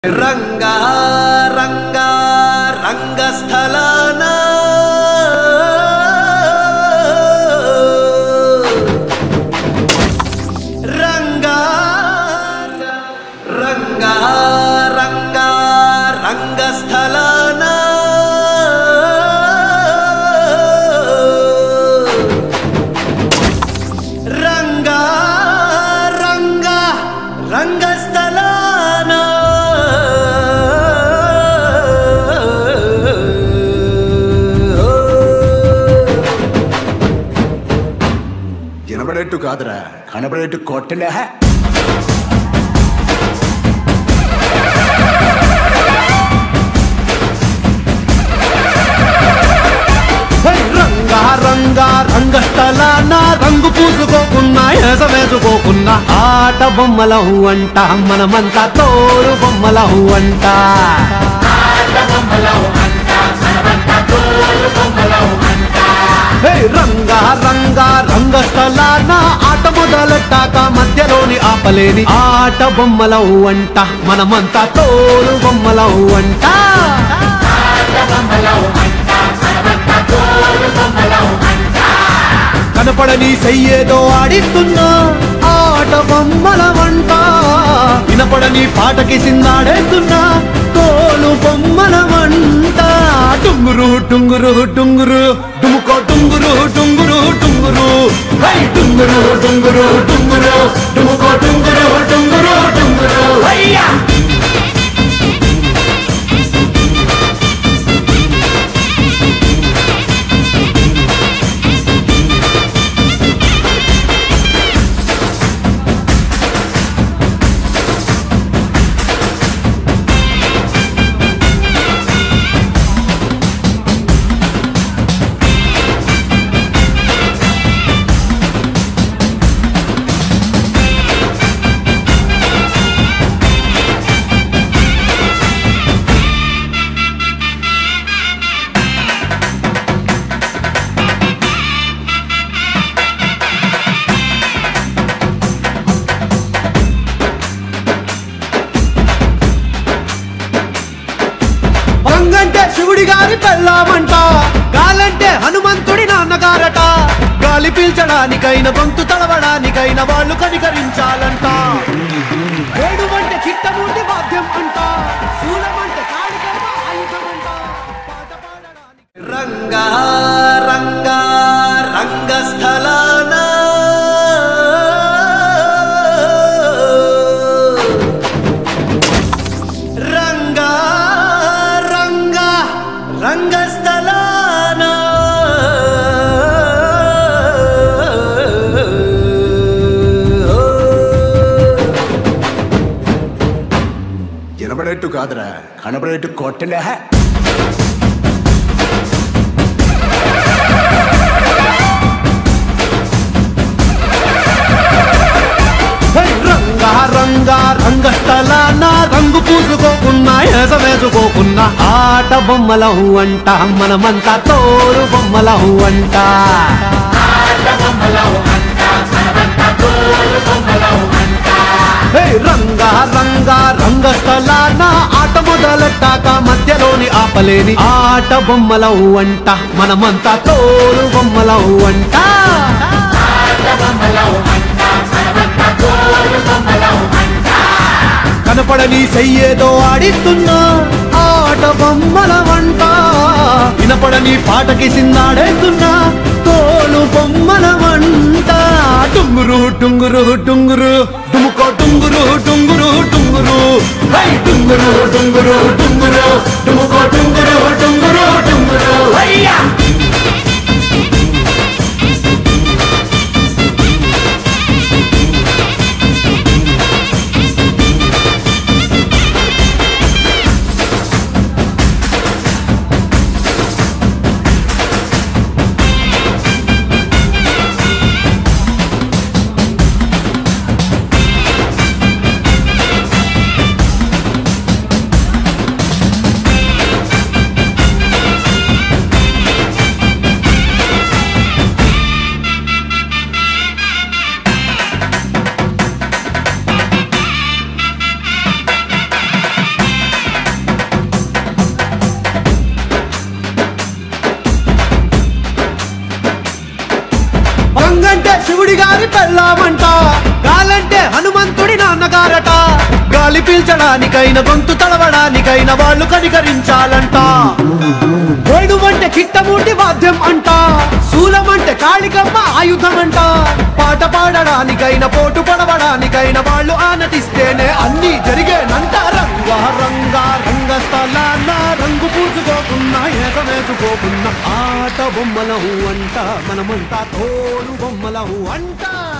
రంగా రంగా రంగస్థలాన రంగా రంగా రంగా రంగస్థలాన రంగా రంగా రంగస్థలాన వినబడేట్టు కాదురా కనబడేట్టు కొట్టలే హై రంగా రంగా రంగస్థలాన రంగు పూసుకోకున్నా ఎస వేసుకోకున్నా ఆట బొమ్మలహు అంట మనమంతా తోరు బొమ్మలహు అంట హే రంగా రంగా రంగస్థలాన ఆట మొదలెట్టాక మధ్యలోని ఆపలేని ఆట బొమ్మలహు అంట మనమంతా తోలు బొమ్మలహు అంట కనపడని చెయ్యేదో ఆడిస్తున్నా ఆట బొమ్మల వంట వినపడని పాటకి సిందాడేస్తున్నా తోలు బొమ్మల వంట టుంగురు టుంగురు టుంగురు డుముకో టుంగురు టుంగురు టుంగురు హై టుంగురు టుంగురు టుంగురు డుముకో టుంగురు టుంగురు టుంగురు హయ్యా వంగంటే శివుడి గారి పెళ్ళామంట గాలంటే హనుమంతుడి నాన్నగారట గాలి పీల్చడానికైన గొంతు తడవడానికైన వాళ్ళు కనికరించాలంట వేడుమంటే చిట్టమూర్తి వాద్యం అంట శూలమంటే కాళికేమ ఆయుధమంట పాట పాడడానికి రంగా రంగా రంగస్థలాన రంగా రంగా రంగస్థలాన వినబడేట్టు కాదురా కనబడేట్టు కొట్టలే హై రంగా రంగా రంగస్థలాన రంగు పూసుకోకున్నా ఎస వేసుకోకున్నా ఆట బొమ్మలహు అంట మనమంతా తోరు బొమ్మలహు అంట హే రంగా రంగా రంగస్థలాన ఆట మొదలెట్టాక మధ్యలోని ఆపలేని ఆట బొమ్మలహు అంట మనమంతా తోలు బొమ్మలహు అంట కనపడని చెయ్యేదో ఆడిస్తున్నా ఆట బొమ్మల వంట వినపడని పాటకి సిందాడేస్తున్నా తోలు బొమ్మల వంట టుంగురు టుంగురు టుంగురు డుముకో టుంగురు టుంగురు టుంగురు హై టుంగురు టుంగురు టుంగురు డుముకో టుంగురు టుంగురు టుంగురు హయ్యా పెళ్ళామంట గాలంటే హనుమంతుడి నాన్నగారట గాలి పీల్చడానికైన గొంతు తడవడానికైన వాళ్ళు కనికరించాలంట వేణువంటే కిట్టమూటి వాద్యం అంట శూలమంటే కాళికమ్మ ఆయుధం అంట పాట పాడడానికైన పోటు పడవడానికైన వాళ్ళు ఆనతిస్తేనే అన్ని జరిగేనంట రంగా రంగా రంగస్థలాన రంగు పూసుకోకున్నా ఏకమేసుకోకున్నా ఆట బొమ్మలహు అంట మనమంతా తోలు బొమ్మలహు అంట